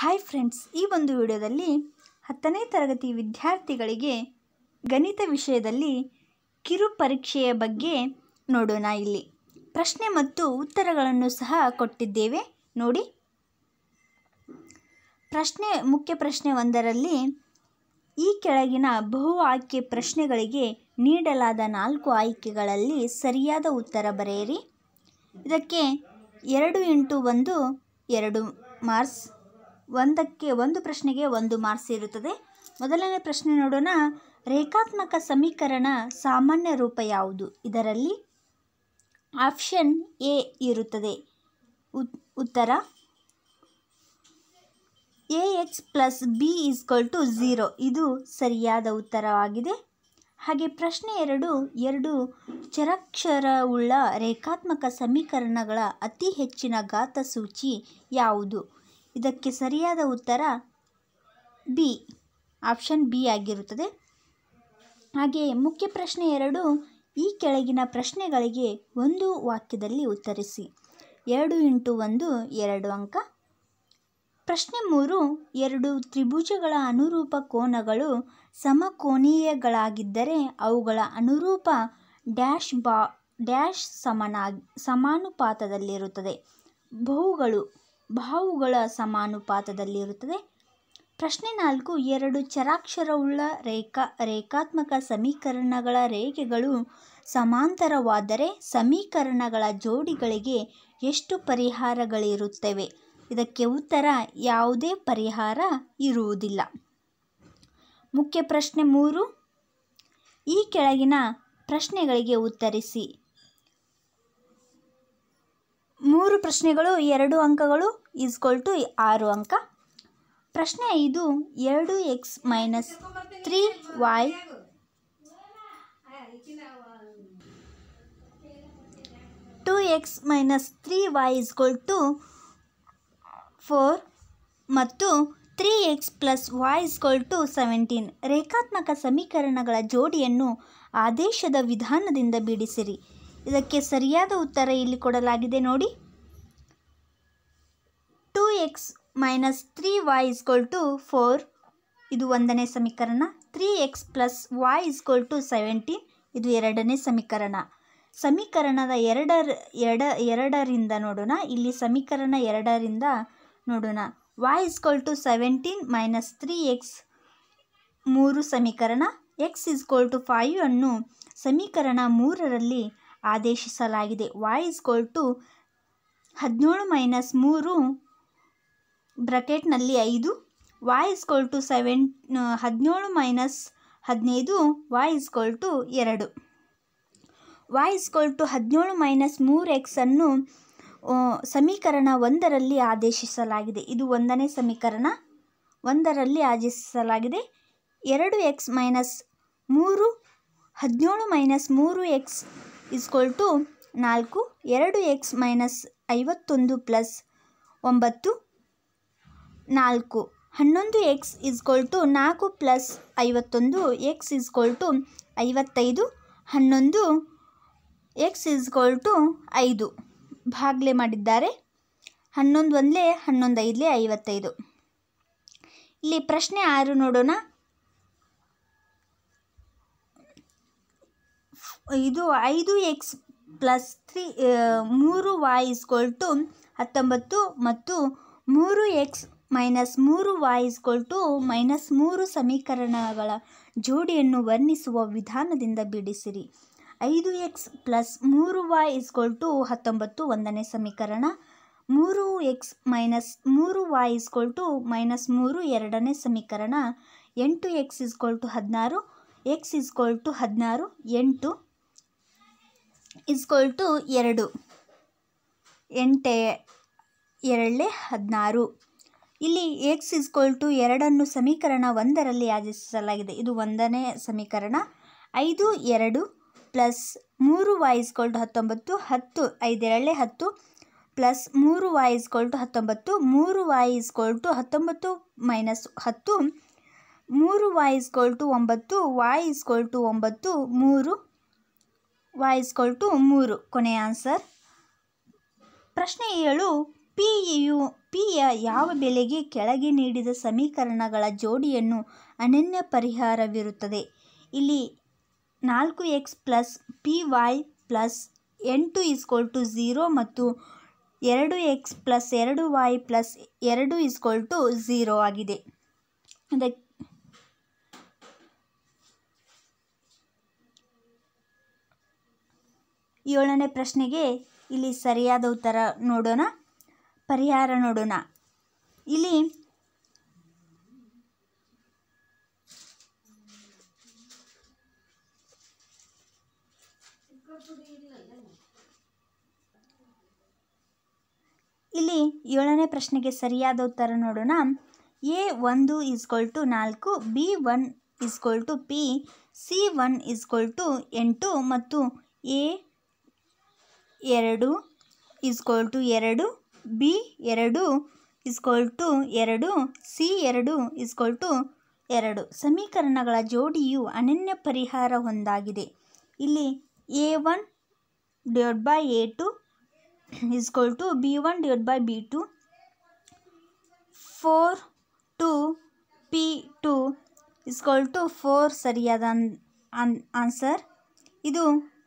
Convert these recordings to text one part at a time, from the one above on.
hi friends ಈ ಒಂದು ವಿಡಿಯೋದಲ್ಲಿ ಹತ್ತನೇ ತರಗತಿ ವಿದ್ಯಾರ್ಥಿಗಳಿಗೆ ಗಣಿತ ವಿಷಯದಲ್ಲಿ ಕಿರು ಪರೀಕ್ಷೆಯ ಬಗ್ಗೆ ನೋಡೋಣ ಇಲ್ಲಿ ಪ್ರಶ್ನೆ ಮತ್ತು ಉತ್ತರಗಳನ್ನು ಸಹ ಕೊಟ್ಟಿದ್ದೇವೆ ನೋಡಿ ಪ್ರಶ್ನೆ ಮುಖ್ಯ ಪ್ರಶ್ನೆ ಒಂದರಲ್ಲಿ ಈ ಕೆಳಗಿನ ಬಹು ಆಯ್ಕೆ ಪ್ರಶ್ನೆಗಳಿಗೆ ನೀಡಲಾದ ನಾಲ್ಕು ಆಯ್ಕೆಗಳಲ್ಲಿ ಸರಿಯಾದ ಉತ್ತರ ಬರೆಯಿರಿ ಇದಕ್ಕೆ ಎರಡು ಇಂಟು ಒಂದು ಎರಡು ಮಾರ್ಕ್ಸ್ ಒಂದಕ್ಕೆ ಒಂದು ಪ್ರಶ್ನೆಗೆ ಒಂದು ಮಾರ್ಕ್ಸ್ ಇರುತ್ತದೆ ಮೊದಲನೇ ಪ್ರಶ್ನೆ ನೋಡೋಣ ರೇಖಾತ್ಮಕ ಸಮೀಕರಣ ಸಾಮಾನ್ಯ ರೂಪ ಯಾವುದು ಇದರಲ್ಲಿ ಆಪ್ಷನ್ ಎ ಇರುತ್ತದೆ ಉತ್- ಉತ್ತರ A X plus B is equal to zero ಇದು ಸರಿಯಾದ ಉತ್ತರವಾಗಿದೆ ಹಾಗೆ ಪ್ರಶ್ನೆ ಎರಡು ಎರಡು ಚರಾಕ್ಷರವುಳ್ಳ ರೇಖಾತ್ಮಕ ಸಮೀಕರಣಗಳ ಅತಿ ಹೆಚ್ಚಿನ ಘಾತ ಸೂಚಿ ಯಾವುದು ಇದಕ್ಕೆ ಸರಿಯಾದ ಉತ್ತರ ಬಿ ಆಪ್ಷನ್ ಬಿ ಆಗಿರುತ್ತದೆ ಹಾಗೆ ಮುಖ್ಯ ಪ್ರಶ್ನೆ ಎರಡು ಈ ಕೆಳಗಿನ ಪ್ರಶ್ನೆಗಳಿಗೆ ಒಂದು ವಾಕ್ಯದಲ್ಲಿ ಉತ್ತರಿಸಿ ಎರಡು ಇಂಟು ಒಂದು ಎರಡು ಅಂಕ ಪ್ರಶ್ನೆ ಮೂರು ಎರಡು ತ್ರಿಭುಜಗಳ ಅನುರೂಪ ಕೋನಗಳು ಸಮಕೋನೀಯಗಳಾಗಿದ್ದರೆ ಅವುಗಳ ಅನುರೂಪ ಡ್ಯಾಶ್ ಬಾ ಡ್ಯಾಶ್ ಸಮನಾ ಸಮಾನುಪಾತದಲ್ಲಿರುತ್ತದೆ ಬಹುಗಳು ಬಾಹುಗಳ ಸಮಾನುಪಾತದಲ್ಲಿರುತ್ತದೆ ಪ್ರಶ್ನೆ ನಾಲ್ಕು ಎರಡು ಚರಾಕ್ಷರವುಳ್ಳ ರೇಖಾ ರೇಖಾತ್ಮಕ ಸಮೀಕರಣಗಳ ರೇಖೆಗಳು ಸಮಾಂತರವಾದರೆ ಸಮೀಕರಣಗಳ ಜೋಡಿಗಳಿಗೆ ಎಷ್ಟು ಪರಿಹಾರಗಳಿರುತ್ತವೆ ಇದಕ್ಕೆ ಉತ್ತರ ಯಾವುದೇ ಪರಿಹಾರ ಇರುವುದಿಲ್ಲ ಮುಖ್ಯ ಪ್ರಶ್ನೆ ಮೂರು ಈ ಕೆಳಗಿನ ಪ್ರಶ್ನೆಗಳಿಗೆ ಉತ್ತರಿಸಿ ಮೂರು ಪ್ರಶ್ನೆಗಳು ಎರಡು ಅಂಕಗಳು ಈಸ್ಕೊಲ್ ಟು ಆರು ಅಂಕ ಪ್ರಶ್ನೆ ಐದು ಎರಡು x minus three y two x minus three y is equal to four ಮತ್ತು three x plus y is equal to seventeen ರೇಖಾತ್ಮಕ ಸಮೀಕರಣಗಳ ಜೋಡಿಯನ್ನು ಆದೇಶದ ವಿಧಾನದಿಂದ ಬಿಡಿಸಿರಿ ಇದಕ್ಕೆ ಸರಿಯಾದ ಉತ್ತರ ಇಲ್ಲಿ ಕೊಡಲಾಗಿದೆ ನೋಡಿ two x minus three y is equal to four ಇದು ಒಂದನೇ ಸಮೀಕರಣ three x plus y is equal to seventeen ಇದು ಎರಡನೇ ಸಮೀಕರಣ ಸಮೀಕರಣದ ಎರಡರ ಎಡ ಎರಡರಿಂದ ನೋಡೋಣ ಇಲ್ಲಿ ಸಮೀಕರಣ ಎರಡರಿಂದ ನೋಡೋಣ y is equal to seventeen minus three x ಮೂರು ಸಮೀಕರಣ ಎಕ್ಸ್ ಇಸ್ಕೋಲ್ ಟು ಫೈವ್ ಅನ್ನು ಸಮೀಕರಣ ಮೂರರಲ್ಲಿ ಆದೇಶಿಸಲಾಗಿದೆ ವೈ ಇಸ್ಕೋಲ್ ಟು ಹದಿನೇಳು ಮೈನಸ್ ಮೂರು ಬ್ರಕೆಟ್ನಲ್ಲಿ ಐದು ವೈ ಇಸ್ಕೋಲ್ ಟು ಸೆವೆನ್ ಹದಿನೇಳು ಮೈನಸ್ ಹದಿನೈದು ವೈ ಇಸ್ಕೋಲ್ ಟು ಎರಡು ವೈ ಇಸ್ಕೋಲ್ ಟು ಹದಿನೇಳು ಮೈನಸ್ ಮೂರು ಎಕ್ಸನ್ನು ಸಮೀಕರಣ ಒಂದರಲ್ಲಿ ಆದೇಶಿಸಲಾಗಿದೆ ಇದು ಒಂದನೇ ಸಮೀಕರಣ ಒಂದರಲ್ಲಿ ಆದೇಶಿಸಲಾಗಿದೆ ಎರಡು ಎಕ್ಸ್ ಮೈನಸ್ ಮೂರು ಹದಿನೇಳು ಮೈನಸ್ ಮೂರು ಎಕ್ಸ್ ಇಸ್ಕೋಲ್ ಟು ನಾಲ್ಕು ಎರಡು ಎಕ್ಸ್ ಮೈನಸ್ ಐವತ್ತೊಂದು ಪ್ಲಸ್ ಒಂಬತ್ತು ನಾಲ್ಕು ಹನ್ನೊಂದು ಎಕ್ಸ್ ಇಸ್ಕೋಲ್ ಟು ನಾಲ್ಕು ಪ್ಲಸ್ ಐವತ್ತೊಂದು ಎಕ್ಸ್ ಇಸ್ಕೋಲ್ ಟು ಐವತ್ತೈದು ಹನ್ನೊಂದು ಎಕ್ಸ್ ಇಸ್ಕೋಲ್ ಟು ಐದು ಭಾಗಲೆ ಮಾಡಿದ್ದಾರೆ ಹನ್ನೊಂದು ಒಂದಲೇ ಹನ್ನೊಂದು ಐದಲೇ ಐವತ್ತೈದು ಇಲ್ಲಿ ಪ್ರಶ್ನೆ ಆರು ನೋಡೋಣ ಇದು ಐದು ಎಕ್ಸ್ ಪ್ಲಸ್ ತ್ರೀ ಮೂರು ವೈ ಇಸ್ಕೋಲ್ ಟು ಹತ್ತೊಂಬತ್ತು ಮತ್ತು ಮೂರು ಎಕ್ಸ್ ಮೈನಸ್ ಮೂರು ವೈ ಇಸ್ಕೋಲ್ ಟು ಮೈನಸ್ ಮೂರು ಸಮೀಕರಣಗಳ ಜೋಡಿಯನ್ನು ವರ್ಣಿಸುವ ವಿಧಾನದಿಂದ ಬಿಡಿಸಿರಿ ಐದು ಎಕ್ಸ್ ಪ್ಲಸ್ ಮೂರು ವೈ ಇಸ್ಕೋಲ್ ಟು ಹತ್ತೊಂಬತ್ತು ಒಂದನೇ ಸಮೀಕರಣ ಮೂರು ಎಕ್ಸ್ ಮೈನಸ್ ಮೂರು ವೈ ಇಸ್ಕೋಲ್ ಟು ಮೈನಸ್ ಮೂರು ಎರಡನೇ ಸಮೀಕರಣ ಎಂಟು ಎಕ್ಸ್ ಇಸ್ಕೋಲ್ ಟು ಹದಿನಾರು ಎಕ್ಸ್ ಇಸ್ಕೋಲ್ ಟು ಹದಿನಾರು ಎಂಟು ಇಸ್ಕೋಲ್ ಟು ಎರಡು ಎಂಟೆ ಎರಡೇ ಹದಿನಾರು ಇಲ್ಲಿ ಎಕ್ಸ್ ಇಸ್ಕೋಲ್ ಟು ಎರಡನ್ನು ಸಮೀಕರಣ ಒಂದರಲ್ಲಿ ಆದೇಶಿಸಲಾಗಿದೆ ಇದು ಒಂದನೇ ಸಮೀಕರಣ ಐದು ಎರಡು ಪ್ಲಸ್ ಮೂರು ವೈ ಇಸ್ಕೋಲ್ ಟು ಹತ್ತೊಂಬತ್ತು ಹತ್ತು ಐದೆರಡೇ ಹತ್ತು ಪ್ಲಸ್ ಮೂರು ವೈ ಇಸ್ಕೋಲ್ ಟು ಹತ್ತೊಂಬತ್ತು ಮೂರು ವೈ ಇಸ್ಕೋಲ್ ಟು ಹತ್ತೊಂಬತ್ತು ಮೈನಸ್ ಹತ್ತು ಮೂರು ವೈ ಇಸ್ಕೋಲ್ ಟು ಒಂಬತ್ತು ವೈ ಇಸ್ಕೋಲ್ ಟು ಒಂಬತ್ತು ಮೂರು ವೈ ಇಸ್ಕೋಲ್ ಟು ಮೂರು ಕೊನೆಯ ಆನ್ಸರ್ ಪ್ರಶ್ನೆ ಏಳು ಪಿಯು ಪಿಯ ಯಾವ ಬೆಲೆಗೆ ಕೆಳಗೆ ನೀಡಿದ ಸಮೀಕರಣಗಳ ಜೋಡಿಯನ್ನು ಅನನ್ಯ ಪರಿಹಾರವಿರುತ್ತದೆ ಇಲ್ಲಿ ನಾಲ್ಕು x plus p y plus ಎಂಟು ಇಸ್ಕೋಲ್ ಟು ಝೀರೋ ಮತ್ತು ಎರಡು ಎಕ್ಸ್ ಪ್ಲಸ್ ಎರಡು ವೈ ಪ್ಲಸ್ ಎರಡು ಇಸ್ಕೋಲ್ ಟು ಝೀರೋ ಆಗಿದೆ ಅದಕ್ಕೆ ಏಳನೇ ಪ್ರಶ್ನೆಗೆ ಇಲ್ಲಿ ಸರಿಯಾದ ಉತ್ತರ ನೋಡೋಣ ಪರಿಹಾರ ನೋಡೋಣ ಇಲ್ಲಿ ಇಲ್ಲಿ ಏಳನೇ ಪ್ರಶ್ನೆಗೆ ಸರಿಯಾದ ಉತ್ತರ ನೋಡೋಣ ಎ ಒಂದು ಇಸ್ಕೊಲ್ ಟು ನಾಲ್ಕು b one is equal to p c one is equal to ಎಂಟು ಮತ್ತು ಎ ಎರಡು ಇಸ್ಕೋಲ್ ಟು ಎರಡು ಬಿ ಎರಡು ಇಸ್ಕೋಲ್ ಟು ಎರಡು ಸಿ ಎರಡು ಇಸ್ಕೋಲ್ ಟು ಎರಡು ಸಮೀಕರಣಗಳ ಜೋಡಿಯು ಅನನ್ಯ ಪರಿಹಾರ ಹೊಂದಾಗಿದೆ ಇಲ್ಲಿ a one divide by a two is equal to b one divide by b two four two p two is equal to four ಸರಿಯಾದ ಆನ್ಸರ್ ಇದು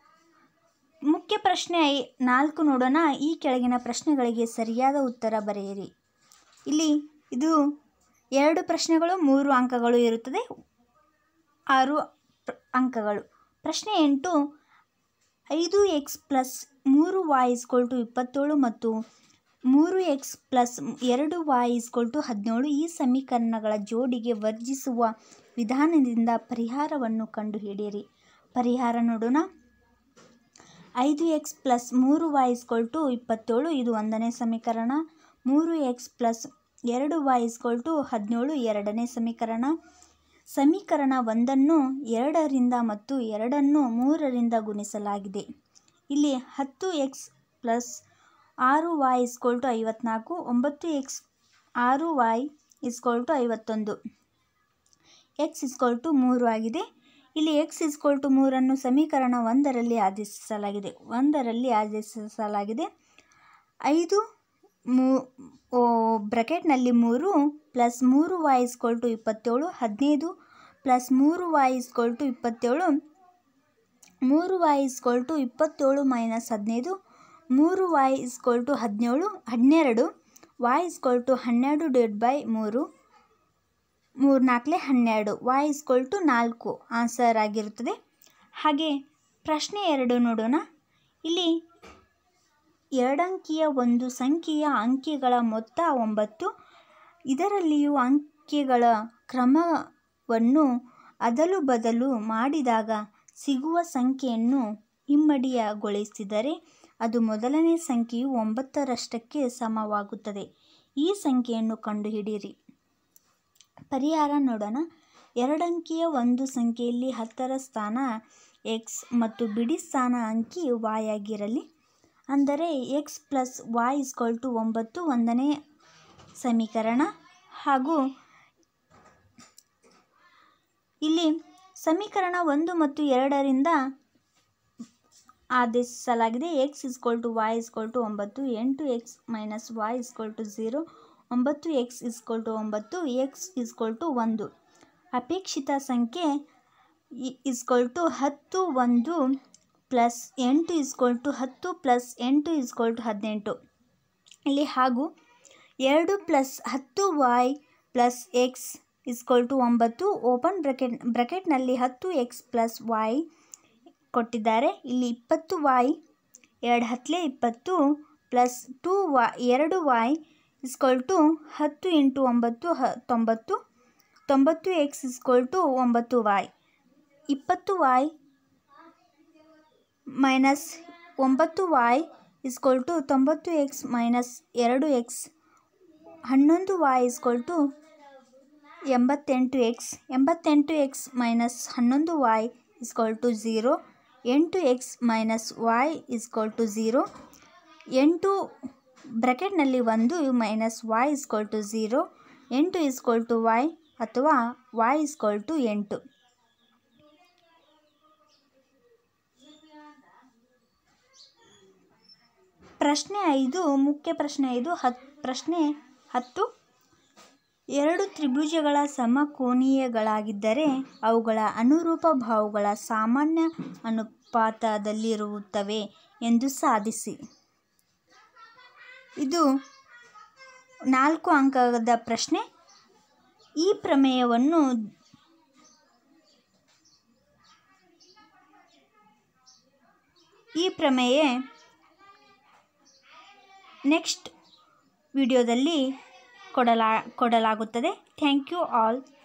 ಮುಖ್ಯ ಪ್ರಶ್ನೆ ಐ- ನಾಲ್ಕು ನೋಡೋಣ ಈ ಕೆಳಗಿನ ಪ್ರಶ್ನೆಗಳಿಗೆ ಸರಿಯಾದ ಉತ್ತರ ಬರೆಯಿರಿ ಇಲ್ಲಿ ಇದು ಎರಡು ಪ್ರಶ್ನೆಗಳು ಮೂರು ಅಂಕಗಳು ಇರುತ್ತದೆ ಆರು ಪ್ರ- ಅಂಕಗಳು ಪ್ರಶ್ನೆ ಎಂಟು ಐದು ಎಕ್ಸ್ ಪ್ಲಸ್ ಮೂರು ವಾಯ್ ಇಸ್ಕೊಲ್ ಟು ಇಪ್ಪತ್ತೇಳು ಮತ್ತು ಮೂರು ಎಕ್ಸ್ ಪ್ಲಸ್ ಎರಡು ವಾಯ್ ಇಸ್ಕೊಲ್ ಟು ಹದಿನೇಳು ಈ ಸಮೀಕರಣಗಳ ಜೋಡಿಗೆ ವರ್ಜಿಸುವ ವಿಧಾನದಿಂದ ಪರಿಹಾರವನ್ನು ಕಂಡುಹಿಡಿಯಿರಿ ಪರಿಹಾರ ನೋಡೋಣ ಐದು ಎಕ್ಸ್ ಪ್ಲಸ್ ಮೂರು ವೈ ಇಸ್ಕೊಲ್ ಟು ಇಪ್ಪತ್ತೇಳು ಇದು ಒಂದನೇ ಸಮೀಕರಣ ಮೂರು ಎಕ್ಸ್ ಪ್ಲಸ್ ಎರಡು ವೈ ಇಸ್ಕೊಲ್ ಟು ಹದಿನೇಳು ಎರಡನೇ ಸಮೀಕರಣ ಸಮೀಕರಣ ಒಂದನ್ನು ಎರಡರಿಂದ ಮತ್ತು ಎರಡನ್ನು ಮೂರರಿಂದ ಗುಣಿಸಲಾಗಿದೆ ಇಲ್ಲಿ ಹತ್ತು ಎಕ್ಸ್ ಪ್ಲಸ್ ಆರು ವೈ ಇಸ್ಕೊಲ್ ಟು ಐವತ್ನಾಲ್ಕು ಒಂಬತ್ತು ಎಕ್ಸ್ ಆರು ವೈ ಇಸ್ಕೊಲ್ ಟು ಐವತ್ತೊಂದು ಎಕ್ಸ್ ಇಸ್ಕೊಲ್ ಟು ಮೂರು ಆಗಿದೆ ಇಲ್ಲಿ ಎಕ್ಸ್ ಇಸ್ಕೊಲ್ ಟು ಮೂರನ್ನು ಸಮೀಕರಣ ಒಂದರಲ್ಲಿ ಆದೇಶಿಸಲಾಗಿದೆ ಒಂದರಲ್ಲಿ ಆದೇಶಿಸಲಾಗಿದೆ ಐದು ಮೂ ಓ, ಬ್ರಕೆಟ್ನಲ್ಲಿ ಮೂರು ಪ್ಲಸ್ ಮೂರು ವೈ ಇಸ್ಕೊಲ್ ಟು ಇಪ್ಪತ್ತೇಳು ಹದಿನೈದು ಪ್ಲಸ್ ಮೂರು ವೈ ಇಸ್ಕೊಲ್ ಟು ಇಪ್ಪತ್ತೇಳು ಮೂರು ವೈ ಇಸ್ಕೊಲ್ ಟು ಇಪ್ಪತ್ತೇಳು ಮೈನಸ್ ಹದಿನೈದು ಮೂರು ವೈ ಇಸ್ಕೊಲ್ ಟು ಹದಿನೇಳು ಹನ್ನೆರಡು ವೈ ಇಸ್ಕೊಲ್ ಟು ಹನ್ನೆರಡು ಡಿವೈಡ್ ಬೈ ಮೂರು ಮೂರು ನಾಲ್ಕಲೆ ಹನ್ನೆರಡು ವೈ ಇಸ್ಕೊಲ್ ಟು ನಾಲ್ಕು ಆನ್ಸರ್ ಆಗಿರುತ್ತದೆ ಹಾಗೆ ಪ್ರಶ್ನೆ ಎರಡು ನೋಡೋಣ ಇಲ್ಲಿ ಎರಡಂಕಿಯ ಒಂದು ಸಂಖ್ಯೆಯ ಅಂಕೆಗಳ ಮೊತ್ತ ಒಂಬತ್ತು ಇದರಲ್ಲಿಯೂ ಅಂಕೆಗಳ ಕ್ರಮವನ್ನು ಅದಲು ಬದಲು ಮಾಡಿದಾಗ ಸಿಗುವ ಸಂಖ್ಯೆಯನ್ನು ಇಮ್ಮಡಿಗೊಳಿಸಿದರೆ ಅದು ಮೊದಲನೇ ಸಂಖ್ಯೆಯು ಒಂಬತ್ತರಷ್ಟಕ್ಕೆ ಸಮವಾಗುತ್ತದೆ ಈ ಸಂಖ್ಯೆಯನ್ನು ಕಂಡುಹಿಡಿಯಿರಿ ಪರಿಹಾರ ನೋಡೋಣ ಎರಡಂಕಿಯ ಒಂದು ಸಂಖ್ಯೆಯಲ್ಲಿ ಹತ್ತರ ಸ್ಥಾನ ಎಕ್ಸ್ ಮತ್ತು ಬಿಡಿ ಸ್ಥಾನ ಅಂಕಿ ವಾಯ್ ಆಗಿರಲಿ ಅಂದರೆ x plus y is equal to ಒಂಬತ್ತು ಒಂದನೇ ಸಮೀಕರಣ ಹಾಗೂ ಇಲ್ಲಿ ಸಮೀಕರಣ ಒಂದು ಮತ್ತು ಎರಡರಿಂದ ಆದೇಶಿಸಲಾಗಿದೆ x is equal to y is equal to ಒಂಬತ್ತು ಎಂಟು x minus y is equal to zero ಒಂಬತ್ತು ಎಕ್ಸ್ ಇಸ್ಕೊಲ್ ಟು ಒಂಬತ್ತು ಎಕ್ಸ್ ಇಸ್ಕೊಲ್ ಟು ಒಂದು ಅಪೇಕ್ಷಿತ ಸಂಖ್ಯೆ ಇಸ್ಕೊಲ್ ಟು ಹತ್ತು ಒಂದು ಪ್ಲಸ್ ಎಂಟು ಇಸ್ಕೊಲ್ ಟು ಹತ್ತು ಪ್ಲಸ್ ಎಂಟು ಇಸ್ಕೊಲ್ ಟು ಹದಿನೆಂಟು ಇಲ್ಲಿ ಹಾಗೂ ಎರಡು ಪ್ಲಸ್ ಹತ್ತು y plus x is equal to ಒಂಬತ್ತು ಓಪನ್ ಬ್ರಕೆಟ್ ಬ್ರಕೆಟ್ನಲ್ಲಿ ಹತ್ತು ಎಕ್ಸ್ ಪ್ಲಸ್ ವೈ ಕೊಟ್ಟಿದ್ದಾರೆ ಇಲ್ಲಿ ಇಪ್ಪತ್ತು ವೈ ಎರಡು ಹತ್ತಲೇ ಇಪ್ಪತ್ತು ಪ್ಲಸ್ ಟೂ ವೈ ಎರಡು ವೈ ಇಸ್ಕೊಲ್ ಟು ಹತ್ತು ಇಂಟು ಒಂಬತ್ತು ಹ ತೊಂಬತ್ತು ತೊಂಬತ್ತು ಎಕ್ಸ್ ಇಸ್ಕೊಲ್ ಟು ಒಂಬತ್ತು ವೈ ಇಪ್ಪತ್ತು ವೈ ಮೈನಸ್ ಒಂಬತ್ತು ವೈ ಇಸ್ಕೊಲ್ ಟು ತೊಂಬತ್ತು ಎಕ್ಸ್ ಮೈನಸ್ ಎರಡು ಎಕ್ಸ್ ಹನ್ನೊಂದು ವೈ ಇಸ್ಕೊಲ್ ಟು ಎಂಬತ್ತೆಂಟು ಎಕ್ಸ್ ಎಂಬತ್ತೆಂಟು ಎಕ್ಸ್ ಮೈನಸ್ ಹನ್ನೊಂದು ವೈ ಇಸ್ಕೊಲ್ ಟು ಝೀರೋ ಎಂಟು x minus y is equal to zero ಎಂಟು ಬ್ರಕೆಟ್ನಲ್ಲಿ ಒಂದು ಮೈನಸ್ ವೈ ಇಸ್ಕೊಲ್ ಟು ಝೀರೋ ಎಂಟು ಇಸ್ಕೊಲ್ ಟು ವೈ ಅಥವಾ ವೈ ಇಸ್ಕೊಲ್ ಟು ಎಂಟು ಪ್ರಶ್ನೆ ಐದು ಮುಖ್ಯ ಪ್ರಶ್ನೆ ಐದು ಹತ್ ಪ್ರಶ್ನೆ ಹತ್ತು ಎರಡು ತ್ರಿಭುಜಗಳ ಸಮಕೋನೀಯಗಳಾಗಿದ್ದರೆ ಅವುಗಳ ಅನುರೂಪ ಬಾಹುಗಳ ಸಾಮಾನ್ಯ ಅನುಪಾತದಲ್ಲಿರುತ್ತವೆ ಎಂದು ಸಾಧಿಸಿ ಇದು ನಾಲ್ಕು ಅಂಕದ ಪ್ರಶ್ನೆ ಈ ಪ್ರಮೇಯವನ್ನು ಈ ಪ್ರಮೇಯ ನೆಕ್ಸ್ಟ್ ವಿಡಿಯೋದಲ್ಲಿ ಕೊಡಲಾ ಕೊಡಲಾಗುತ್ತದೆ ಥ್ಯಾಂಕ್ ಯು ಆಲ್